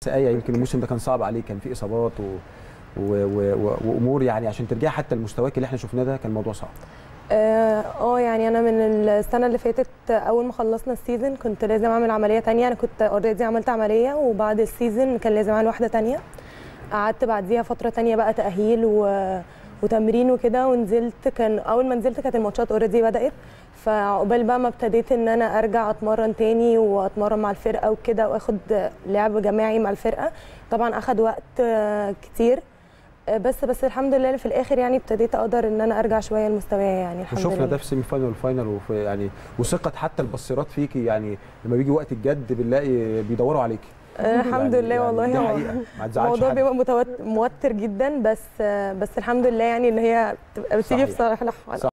ايه يمكن الموسم ده كان صعب عليك كان في اصابات و... و... و... وامور يعني عشان ترجعي حتى لمستواك اللي احنا شفناه ده كان الموضوع صعب اه آه، يعني انا من السنه اللي فاتت اول ما خلصنا السيزون كنت لازم اعمل عمليه تانية انا كنت اوريدي عملت عمليه وبعد السيزون كان لازم اعمل واحده تانية قعدت بعديها فتره تانية بقى تاهيل و... وتمرين وكده ونزلت كان اول ما نزلت كانت الماتشات اوريدي بدات فعقبال بقى ما ابتديت ان انا ارجع اتمرن تاني واتمرن مع الفرقه وكده واخد لعب جماعي مع الفرقه طبعا اخد وقت آه، كتير آه، بس بس الحمد لله في الاخر يعني ابتديت اقدر ان انا ارجع شويه لمستواي يعني الحمد وشفنا لله ده في سيمي فاينل والفاينل وفي يعني وثقه حتى البصيرات فيكي يعني لما بيجي وقت الجد بنلاقي بيدوروا عليكي آه، الحمد يعني- لله يعني والله دي هو حقيقه ما تزعلش الموضوع حد. بيبقى متوت- موتر جدا بس آه، بس الحمد لله يعني ان هي تبقى بتيجي في صحيح. صالح